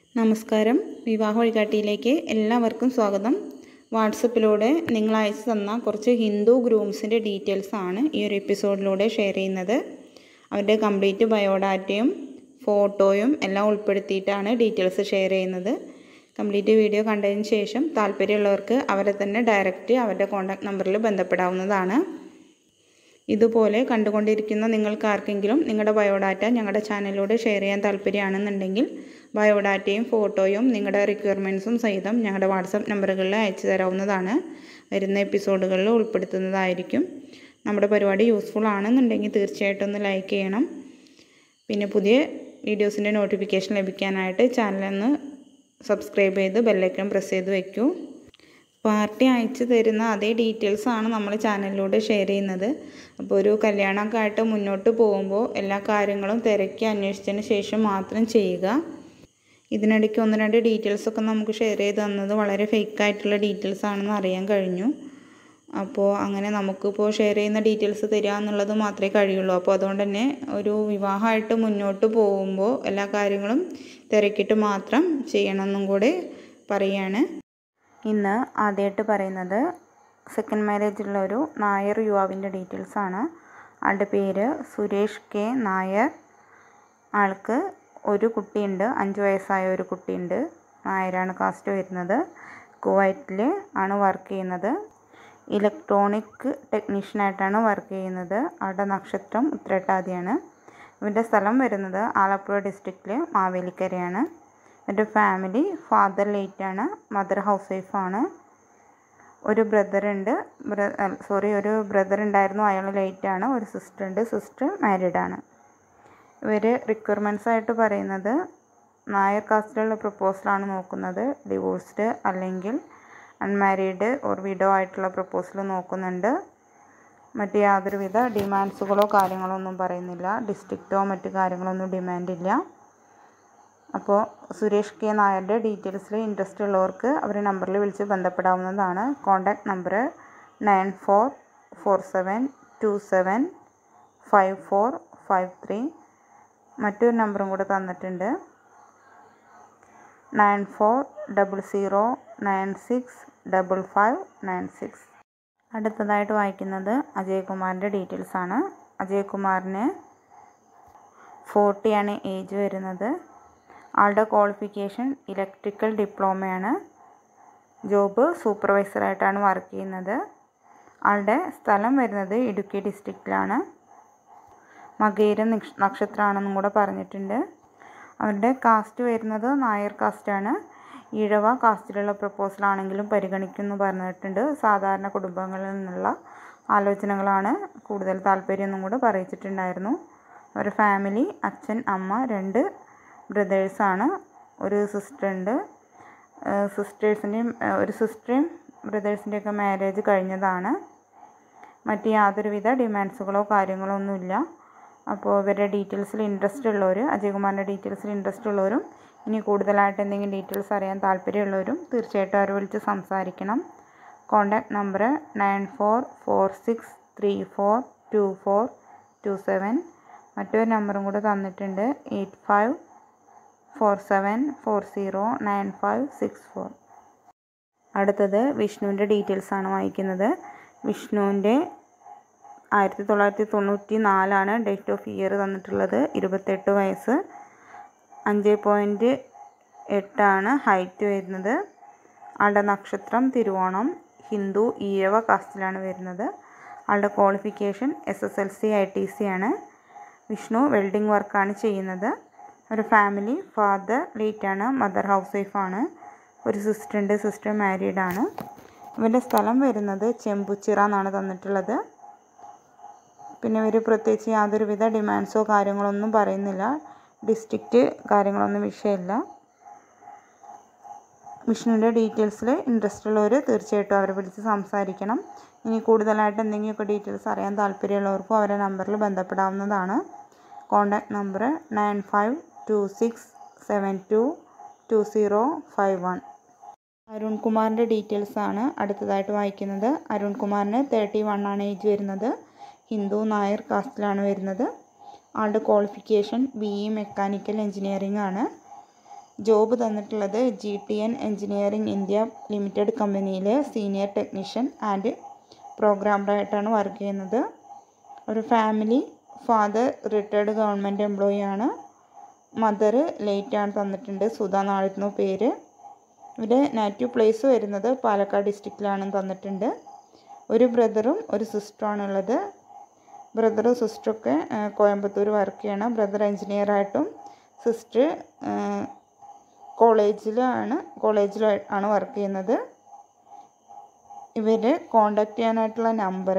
നമസ്കാരം വിവാഹ വഴികാട്ടിയിലേക്ക് എല്ലാവർക്കും സ്വാഗതം വാട്സപ്പിലൂടെ നിങ്ങൾ അയച്ചു തന്ന കുറച്ച് ഹിന്ദു ഗ്രൂംസിൻ്റെ ഡീറ്റെയിൽസ് ആണ് ഈ ഒരു എപ്പിസോഡിലൂടെ ഷെയർ ചെയ്യുന്നത് അവരുടെ കംപ്ലീറ്റ് ബയോഡാറ്റയും ഫോട്ടോയും എല്ലാം ഉൾപ്പെടുത്തിയിട്ടാണ് ഡീറ്റെയിൽസ് ഷെയർ ചെയ്യുന്നത് കംപ്ലീറ്റ് വീഡിയോ കണ്ടതിന് ശേഷം താല്പര്യമുള്ളവർക്ക് അവരെ തന്നെ ഡയറക്റ്റ് അവരുടെ കോൺടാക്ട് നമ്പറിൽ ബന്ധപ്പെടാവുന്നതാണ് ഇതുപോലെ കണ്ടുകൊണ്ടിരിക്കുന്ന നിങ്ങൾക്ക് ആർക്കെങ്കിലും നിങ്ങളുടെ ബയോഡാറ്റ ഞങ്ങളുടെ ചാനലിലൂടെ ഷെയർ ചെയ്യാൻ താല്പര്യമാണെന്നുണ്ടെങ്കിൽ ബയോഡാറ്റയും ഫോട്ടോയും നിങ്ങളുടെ റിക്വയർമെൻറ്റ്സും സഹിതം ഞങ്ങളുടെ വാട്സപ്പ് നമ്പറുകളിൽ അയച്ചു തരാവുന്നതാണ് വരുന്ന എപ്പിസോഡുകളിൽ ഉൾപ്പെടുത്തുന്നതായിരിക്കും നമ്മുടെ പരിപാടി യൂസ്ഫുൾ ആണെന്നുണ്ടെങ്കിൽ തീർച്ചയായിട്ടും ഒന്ന് ലൈക്ക് ചെയ്യണം പിന്നെ പുതിയ വീഡിയോസിൻ്റെ നോട്ടിഫിക്കേഷൻ ലഭിക്കാനായിട്ട് ചാനലൊന്ന് സബ്സ്ക്രൈബ് ചെയ്ത് ബെല്ലൈക്കൺ പ്രസ് ചെയ്ത് വയ്ക്കൂ പാർട്ടി അയച്ചു തരുന്ന അതേ ഡീറ്റെയിൽസ് ആണ് നമ്മൾ ചാനലിലൂടെ ഷെയർ ചെയ്യുന്നത് അപ്പോൾ ഒരു കല്യാണമൊക്കെ ആയിട്ട് മുന്നോട്ട് പോകുമ്പോൾ എല്ലാ കാര്യങ്ങളും തിരക്കി അന്വേഷിച്ചതിന് ശേഷം മാത്രം ചെയ്യുക ഇതിനിടയ്ക്ക് ഒന്ന് രണ്ട് ഡീറ്റെയിൽസൊക്കെ നമുക്ക് ഷെയർ ചെയ്ത് തന്നത് വളരെ ഫേക്ക് ആയിട്ടുള്ള ഡീറ്റെയിൽസ് ആണെന്ന് അറിയാൻ കഴിഞ്ഞു അപ്പോൾ അങ്ങനെ നമുക്കിപ്പോൾ ഷെയർ ചെയ്യുന്ന ഡീറ്റെയിൽസ് തരിക എന്നുള്ളത് മാത്രമേ കഴിയുള്ളൂ അപ്പോൾ അതുകൊണ്ട് തന്നെ ഒരു വിവാഹമായിട്ട് മുന്നോട്ട് പോകുമ്പോൾ എല്ലാ കാര്യങ്ങളും തിരക്കിയിട്ട് മാത്രം ചെയ്യണമെന്നും കൂടെ പറയുകയാണ് ഇന്ന് ആദ്യമായിട്ട് പറയുന്നത് സെക്കൻഡ് മാരേജ് ഉള്ള ഒരു നായർ യുവാവിൻ്റെ ഡീറ്റെയിൽസ് ആണ് ആളുടെ പേര് സുരേഷ് കെ നായർ ആൾക്ക് ഒരു കുട്ടിയുണ്ട് അഞ്ച് വയസ്സായ ഒരു കുട്ടിയുണ്ട് നായരാണ് കാസ്റ്റ് വരുന്നത് കുവൈറ്റിൽ ആണ് വർക്ക് ചെയ്യുന്നത് ഇലക്ട്രോണിക് ടെക്നീഷ്യനായിട്ടാണ് വർക്ക് ചെയ്യുന്നത് ആളുടെ നക്ഷത്രം ഉത്രട്ടാതിയാണ് ഇവൻ്റെ സ്ഥലം വരുന്നത് ആലപ്പുഴ ഡിസ്ട്രിക്റ്റിൽ മാവേലിക്കരയാണ് എൻ്റെ ഫാമിലി ഫാദർ ലേറ്റാണ് മദർ ഹൗസ് വൈഫാണ് ഒരു ബ്രദറുണ്ട് ബ്ര സോറി ഒരു ബ്രദർ ഉണ്ടായിരുന്നു അയാൾ ലേറ്റാണ് ഒരു സിസ്റ്റർ ഉണ്ട് സിസ്റ്റർ മാരീഡാണ് ഇവർ റിക്വയർമെൻറ്റ്സ് ആയിട്ട് പറയുന്നത് നായർ കാസ്റ്റിലുള്ള പ്രപ്പോസലാണ് നോക്കുന്നത് ഡിവോഴ്സ്ഡ് അല്ലെങ്കിൽ അൺമാരീഡ് ഓർ വിഡോ ആയിട്ടുള്ള പ്രപ്പോസൽ നോക്കുന്നുണ്ട് മറ്റ് യാതൊരുവിധ ഡിമാൻഡ്സുകളോ കാര്യങ്ങളോ ഒന്നും പറയുന്നില്ല ഡിസ്ട്രിക്റ്റോ മറ്റ് കാര്യങ്ങളൊന്നും ഡിമാൻഡില്ല അപ്പോൾ സുരേഷ് കെ നായരുടെ ഡീറ്റെയിൽസിൽ ഇൻട്രസ്റ്റ് ഉള്ളവർക്ക് അവരുടെ നമ്പറിൽ വിളിച്ച് ബന്ധപ്പെടാവുന്നതാണ് contact number nine four four seven two seven five four five three മറ്റൊരു നമ്പറും കൂടെ തന്നിട്ടുണ്ട് nine four double zero nine six double five nine six അടുത്തതായിട്ട് വായിക്കുന്നത് അജയ്കുമാറിൻ്റെ ഡീറ്റെയിൽസ് ആണ് അജയ്കുമാറിന് ഫോർട്ടിയാണ് ഏജ് വരുന്നത് ആളുടെ ക്വാളിഫിക്കേഷൻ ഇലക്ട്രിക്കൽ ഡിപ്ലോമയാണ് ജോബ് സൂപ്പർവൈസറായിട്ടാണ് വർക്ക് ചെയ്യുന്നത് ആളുടെ സ്ഥലം വരുന്നത് ഇടുക്കി ഡിസ്ട്രിക്റ്റിലാണ് മകേര നക്ഷത്രമാണെന്നും കൂടെ പറഞ്ഞിട്ടുണ്ട് അവരുടെ കാസ്റ്റ് വരുന്നത് നായർ കാസ്റ്റാണ് ഈഴവ കാസ്റ്റിലുള്ള പ്രപ്പോസലാണെങ്കിലും പരിഗണിക്കുമെന്ന് പറഞ്ഞിട്ടുണ്ട് സാധാരണ കുടുംബങ്ങളിൽ നിന്നുള്ള ആലോചനകളാണ് കൂടുതൽ താല്പര്യം എന്നും കൂടെ പറയിച്ചിട്ടുണ്ടായിരുന്നു അവരുടെ ഫാമിലി അച്ഛൻ അമ്മ രണ്ട് ബ്രദേഴ്സാണ് ഒരു സിസ്റ്റർ ഉണ്ട് സിസ്റ്റേഴ്സിൻ്റെയും ഒരു സിസ്റ്ററും ബ്രദേഴ്സിൻ്റെയൊക്കെ മാരേജ് കഴിഞ്ഞതാണ് മറ്റ് യാതൊരുവിധ ഡിമാൻഡ്സുകളോ കാര്യങ്ങളോ ഒന്നുമില്ല അപ്പോൾ ഇവരുടെ ഡീറ്റെയിൽസിൽ ഇൻട്രസ്റ്റ് ഉള്ളവർ അജയ്കുമാറിൻ്റെ ഡീറ്റെയിൽസിൽ ഇൻട്രസ്റ്റ് ഉള്ളവരും ഇനി കൂടുതലായിട്ട് എന്തെങ്കിലും ഡീറ്റെയിൽസ് അറിയാൻ താല്പര്യമുള്ളവരും തീർച്ചയായിട്ടും അവരെ വിളിച്ച് സംസാരിക്കണം contact number nine four four six three four two four two seven മറ്റൊരു നമ്പറും കൂടെ തന്നിട്ടുണ്ട് eight five four seven four zero nine five six four അടുത്തത് വിഷ്ണുവിൻ്റെ ഡീറ്റെയിൽസ് ആണ് വായിക്കുന്നത് വിഷ്ണുവിൻ്റെ ആയിരത്തി തൊള്ളായിരത്തി തൊണ്ണൂറ്റി നാലാണ് ഡേറ്റ് ഓഫ് ഇയർ തന്നിട്ടുള്ളത് ഇരുപത്തെട്ട് വയസ്സ് അഞ്ച് പോയിൻറ്റ് എട്ടാണ് ഹൈറ്റ് വരുന്നത് ആളുടെ നക്ഷത്രം തിരുവോണം ഹിന്ദു ഈഴവ കാസ്റ്റിലാണ് വരുന്നത് ആളുടെ qualification S S L C I T C ആണ് വിഷ്ണു വെൽഡിംഗ് വർക്കാണ് ചെയ്യുന്നത് ഒരു ഫാമിലി ഫാദർ ലേറ്റാണ് മദർ ഹൗസ് വൈഫാണ് ഒരു സിസ്റ്റർ ഉണ്ട് സിസ്റ്റർ മാരീഡ് ആണ് ഇവൻ്റെ സ്ഥലം വരുന്നത് ചെമ്പുച്ചിറ എന്നാണ് തന്നിട്ടുള്ളത് പിന്നെ ഇവർ പ്രത്യേകിച്ച് യാതൊരുവിധ ഡിമാൻഡ്സോ കാര്യങ്ങളോ ഒന്നും പറയുന്നില്ല ഡിസ്ട്രിക്റ്റ് കാര്യങ്ങളൊന്നും വിഷയമില്ല വിഷ്ണുവിൻ്റെ ഡീറ്റെയിൽസിൽ ഇൻട്രസ്റ്റ് ഉള്ളവർ തീർച്ചയായിട്ടും അവരെ വിളിച്ച് സംസാരിക്കണം ഇനി കൂടുതലായിട്ട് എന്തെങ്കിലുമൊക്കെ ഡീറ്റെയിൽസ് അറിയാൻ താല്പര്യമുള്ളവർക്കും അവരെ നമ്പറിൽ ബന്ധപ്പെടാവുന്നതാണ് contact number nine five two six seven two two zero five one Arun കുമാറിൻ്റെ ഡീറ്റെയിൽസ് ആണ് അടുത്തതായിട്ട് വായിക്കുന്നത് അരുൺ കുമാറിന് തേർട്ടി വൺ ആണ് ഏജ് വരുന്നത് ഹിന്ദു നായർ കാസ്റ്റിലാണ് വരുന്നത് ആളുടെ qualification B E mechanical engineering ആണ് ജോബ് തന്നിട്ടുള്ളത് G T N engineering India limited കമ്പനിയിൽ സീനിയർ ടെക്നീഷ്യൻ ആൻഡ് പ്രോഗ്രാമറായിട്ടാണ് വർക്ക് ചെയ്യുന്നത് ഒരു family father retired government employee ആണ് മദർ ലേറ്റ് ആണ് തന്നിട്ടുണ്ട് സുധ നാളിരുന്നു പേര് ഇവിടെ നാറ്റീവ് പ്ലേസ് വരുന്നത് പാലക്കാട് ഡിസ്ട്രിക്റ്റിലാണ് തന്നിട്ടുണ്ട് ഒരു ബ്രദറും ഒരു സിസ്റ്ററുമാണ് ഉള്ളത് ബ്രദറും സിസ്റ്ററൊക്കെ കോയമ്പത്തൂർ വർക്ക് ചെയ്യണം ബ്രദർ എഞ്ചിനീയറായിട്ടും സിസ്റ്റർ കോളേജിലാണ് കോളേജിൽ ആണ് വർക്ക് ചെയ്യുന്നത് ഇവർ കോണ്ടാക്ട് ചെയ്യാനായിട്ടുള്ള number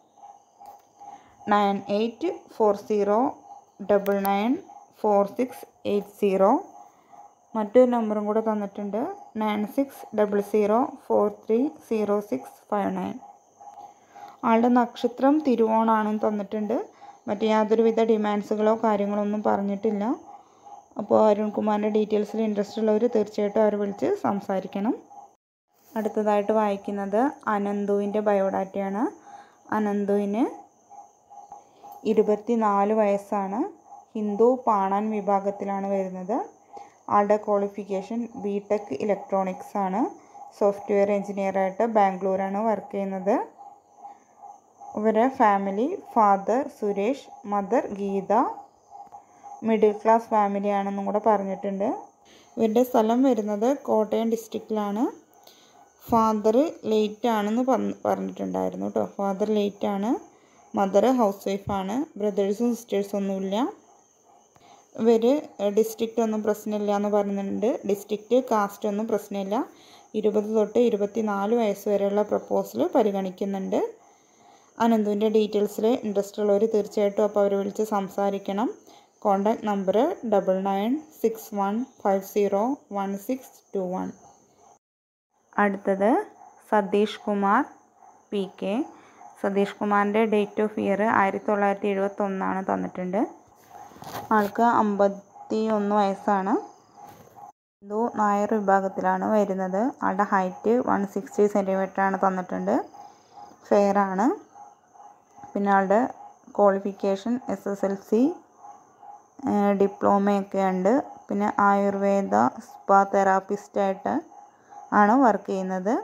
nine eight four zero double nine four six eight zero മറ്റൊരു നമ്പറും കൂടെ തന്നിട്ടുണ്ട് nine six double zero four three zero six five nine ആളുടെ നക്ഷത്രം തിരുവോണാണെന്ന് തന്നിട്ടുണ്ട് മറ്റ് യാതൊരുവിധ ഡിമാൻഡ്സുകളോ കാര്യങ്ങളോ ഒന്നും പറഞ്ഞിട്ടില്ല അപ്പോൾ അരുൺകുമാറിൻ്റെ ഡീറ്റെയിൽസിൽ ഇൻട്രസ്റ്റ് ഉള്ളവർ തീർച്ചയായിട്ടും അവരെ വിളിച്ച് സംസാരിക്കണം അടുത്തതായിട്ട് വായിക്കുന്നത് അനന്തുവിൻ്റെ ബയോഡാറ്റയാണ് അനന്തുവിന് ഇരുപത്തിനാല് വയസ്സാണ് ഹിന്ദു പാണാൻ വിഭാഗത്തിലാണ് വരുന്നത് ആളുടെ ക്വാളിഫിക്കേഷൻ ബി ടെക് ഇലക്ട്രോണിക്സ് ആണ് സോഫ്റ്റ്വെയർ എഞ്ചിനീയറായിട്ട് ബാംഗ്ലൂരാണ് വർക്ക് ചെയ്യുന്നത് ഇവരെ family father Suresh mother Geetha middle class family ആണെന്നും കൂടെ പറഞ്ഞിട്ടുണ്ട് ഇവരുടെ സ്ഥലം വരുന്നത് കോട്ടയം ഡിസ്ട്രിക്റ്റിലാണ് ഫാദർ ലേറ്റ് ആണെന്ന് പറഞ്ഞിട്ടുണ്ടായിരുന്നു കേട്ടോ ഫാദർ ലേറ്റ് ആണ് മദർ ഹൗസ് വൈഫാണ് ബ്രദേഴ്സും സിസ്റ്റേഴ്സും ഒന്നുമില്ല ഇവർ ഡിസ്ട്രിക്റ്റ് ഒന്നും പ്രശ്നമില്ല എന്ന് പറയുന്നുണ്ട് ഡിസ്ട്രിക്റ്റ് കാസ്റ്റ് ഒന്നും പ്രശ്നമില്ല ഇരുപത് തൊട്ട് ഇരുപത്തി നാല് വയസ്സ് വരെയുള്ള പ്രപ്പോസൽ പരിഗണിക്കുന്നുണ്ട് അനന്തുവിൻ്റെ ഡീറ്റെയിൽസിൽ ഇൻട്രസ്റ്റ് ഉള്ളവർ തീർച്ചയായിട്ടും അപ്പോൾ അവരെ വിളിച്ച് സംസാരിക്കണം contact number double nine six one five zero one six two one അടുത്തത് സതീഷ് കുമാർ പി കെ സതീഷ് കുമാറിൻ്റെ ഡേറ്റ് ഓഫ് ഇയർ ആയിരത്തി തൊള്ളായിരത്തി എഴുപത്തൊന്നാണ് തന്നിട്ടുണ്ട് ആൾക്ക് അമ്പത്തി ഒന്ന് വയസ്സാണ് ഹിന്ദു നായർ വിഭാഗത്തിലാണ് വരുന്നത് ആളുടെ ഹൈറ്റ് വൺ സിക്സ്റ്റി സെൻറ്റിമീറ്റർ ആണ് തന്നിട്ടുണ്ട് ഫെയർ ആണ് പിന്നെ ആളുടെ qualification S S L C ഡിപ്ലോമയൊക്കെ ഉണ്ട് പിന്നെ ആയുർവേദ സ്പാ തെറാപ്പിസ്റ്റായിട്ട് ആണ് വർക്ക് ചെയ്യുന്നത്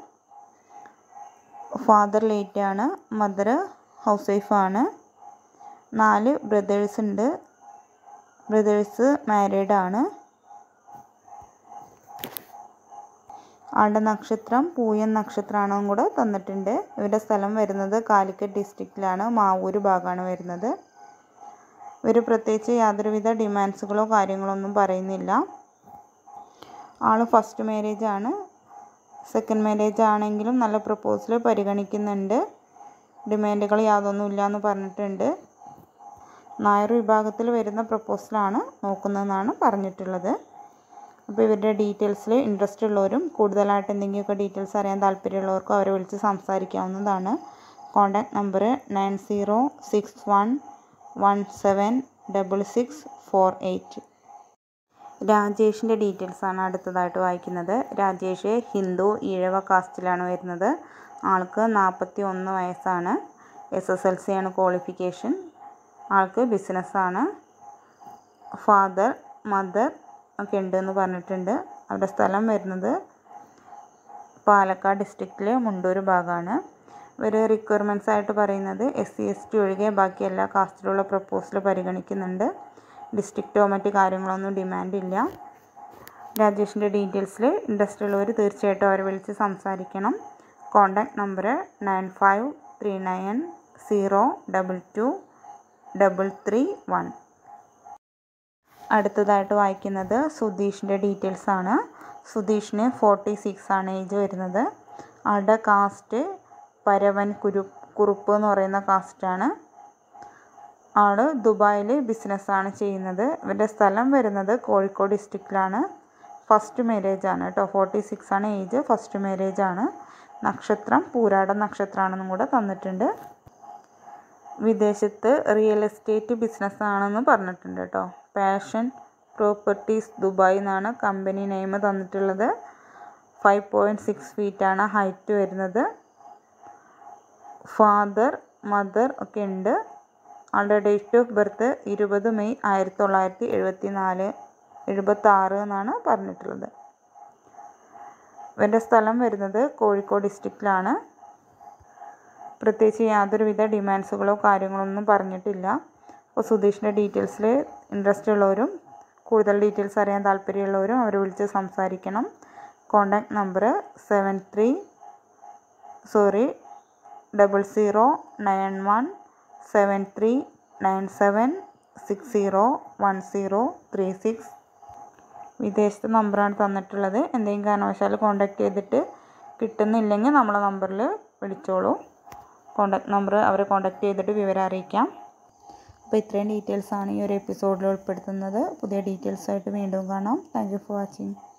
ഫാദർ ലേറ്റ് ആണ് മദർ ഹൗസ് വൈഫാണ് നാല് ബ്രദേഴ്സ് ഉണ്ട് ബ്രദേഴ്സ് മാരീഡ് ആണ് ആളുടെ നക്ഷത്രം പൂയൻ നക്ഷത്രമാണെന്നും കൂടെ തന്നിട്ടുണ്ട് ഇവരുടെ സ്ഥലം വരുന്നത് കാലിക്കറ്റ് ഡിസ്ട്രിക്റ്റിലാണ് മാവൂര് ഭാഗമാണ് വരുന്നത് ഇവർ പ്രത്യേകിച്ച് യാതൊരുവിധ ഡിമാൻഡ്സുകളോ കാര്യങ്ങളോ ഒന്നും പറയുന്നില്ല ആൾ ഫസ്റ്റ് മാരേജ് ആണ് സെക്കൻഡ് മാരേജ് ആണെങ്കിലും നല്ല പ്രപ്പോസൽ പരിഗണിക്കുന്നുണ്ട് ഡിമാൻഡുകൾ യാതൊന്നും ഇല്ല എന്ന് പറഞ്ഞിട്ടുണ്ട് നായർ വിഭാഗത്തിൽ വരുന്ന പ്രപ്പോസലാണ് നോക്കുന്നതെന്നാണ് പറഞ്ഞിട്ടുള്ളത് അപ്പോൾ ഇവരുടെ ഡീറ്റെയിൽസിൽ ഇൻട്രസ്റ്റ് ഉള്ളവരും കൂടുതലായിട്ട് എന്തെങ്കിലുമൊക്കെ ഡീറ്റെയിൽസ് അറിയാൻ താല്പര്യമുള്ളവർക്കും അവരെ വിളിച്ച് സംസാരിക്കാവുന്നതാണ് contact number nine zero six one one seven double six four eight രാജേഷിൻ്റെ ഡീറ്റെയിൽസ് ആണ് അടുത്തതായിട്ട് വായിക്കുന്നത് രാജേഷ് ഹിന്ദു ഈഴവ കാസ്റ്റിലാണ് വരുന്നത് ആൾക്ക് നാൽപ്പത്തി ഒന്ന് വയസ്സാണ് എസ് എസ് എൽ സി ആണ് ക്വാളിഫിക്കേഷൻ ആൾക്ക് ബിസിനസ്സാണ് ഫാദർ മദർ ഒക്കെ ഉണ്ടെന്ന് പറഞ്ഞിട്ടുണ്ട് അവരുടെ സ്ഥലം വരുന്നത് പാലക്കാട് ഡിസ്ട്രിക്റ്റിലെ മുണ്ടൂർ ഭാഗമാണ് ഇവർ റിക്വയർമെൻറ്റ്സ് ആയിട്ട് പറയുന്നത് എസ് സി എസ് ടി ഒഴികെ ബാക്കി എല്ലാ കാസ്റ്റിലുള്ള പ്രപ്പോസൽ പരിഗണിക്കുന്നുണ്ട് ഡിസ്ട്രിക്റ്റോ മറ്റ് കാര്യങ്ങളൊന്നും ഡിമാൻഡ് ഇല്ല രാജേഷിൻ്റെ ഡീറ്റെയിൽസിൽ ഇൻട്രസ്റ്റ് ഉള്ളവർ തീർച്ചയായിട്ടും അവരെ വിളിച്ച് സംസാരിക്കണം contact number nine five three nine zero double two double three one അടുത്തതായിട്ട് വായിക്കുന്നത് സുധീഷിൻ്റെ ഡീറ്റെയിൽസ് ആണ് സുധീഷിന് ഫോർട്ടി സിക്സ് ആണ് ഏജ് വരുന്നത് ആളുടെ കാസ്റ്റ് പരവൻ കുരു കുറുപ്പ് എന്ന് പറയുന്ന കാസ്റ്റാണ് ആൾ ദുബായിൽ ബിസിനസ്സാണ് ചെയ്യുന്നത് ഇവരുടെ സ്ഥലം വരുന്നത് കോഴിക്കോട് ഡിസ്ട്രിക്റ്റിലാണ് ഫസ്റ്റ് മാരേജ് ആണ് കേട്ടോ ഫോർട്ടി സിക്സ് ആണ് ഏജ് ഫസ്റ്റ് മാരേജ് ആണ് നക്ഷത്രം പൂരാട നക്ഷത്രമാണെന്നും കൂടെ തന്നിട്ടുണ്ട് വിദേശത്ത് റിയൽ എസ്റ്റേറ്റ് ബിസിനസ് ആണെന്ന് പറഞ്ഞിട്ടുണ്ട് കേട്ടോ പാഷൻ പ്രോപ്പർട്ടീസ് ദുബായ് എന്നാണ് കമ്പനി നെയിം തന്നിട്ടുള്ളത് ഫൈവ് പോയിൻറ്റ് സിക്സ് ഫീറ്റാണ് ഹൈറ്റ് വരുന്നത് ഫാദർ മദർ ഒക്കെ ഉണ്ട് ആളുടെ ഡേറ്റ് ഓഫ് ബർത്ത് ഇരുപത് മെയ് ആയിരത്തി തൊള്ളായിരത്തി എഴുപത്തി നാല് എഴുപത്താറ് എന്നാണ് പറഞ്ഞിട്ടുള്ളത് ഇവൻ്റെ സ്ഥലം വരുന്നത് കോഴിക്കോട് ഡിസ്ട്രിക്റ്റിലാണ് പ്രത്യേകിച്ച് യാതൊരുവിധ ഡിമാൻഡ്സുകളോ കാര്യങ്ങളോ ഒന്നും പറഞ്ഞിട്ടില്ല അപ്പോൾ സുധീഷിൻ്റെ ഡീറ്റെയിൽസിൽ ഇൻട്രസ്റ്റ് ഉള്ളവരും കൂടുതൽ ഡീറ്റെയിൽസ് അറിയാൻ താല്പര്യമുള്ളവരും അവരെ വിളിച്ച് സംസാരിക്കണം contact number seven three sorry double zero nine one seven three nine seven six zero one zero three six വിദേശത്തെ നമ്പറാണ് തന്നിട്ടുള്ളത് എന്തെങ്കിലും കാരണവശാൽ കോണ്ടാക്ട് ചെയ്തിട്ട് കിട്ടുന്നില്ലെങ്കിൽ നമ്മളെ നമ്പറിൽ വിളിച്ചോളൂ കോണ്ടാക്ട് നമ്പർ അവരെ കോണ്ടാക്ട് ചെയ്തിട്ട് വിവരം അറിയിക്കാം അപ്പോൾ ഇത്രയും ഡീറ്റെയിൽസാണ് ഈ ഒരു എപ്പിസോഡിൽ ഉൾപ്പെടുത്തുന്നത് പുതിയ ഡീറ്റെയിൽസായിട്ട് വീണ്ടും കാണാം താങ്ക് യു ഫോർ വാച്ചിങ്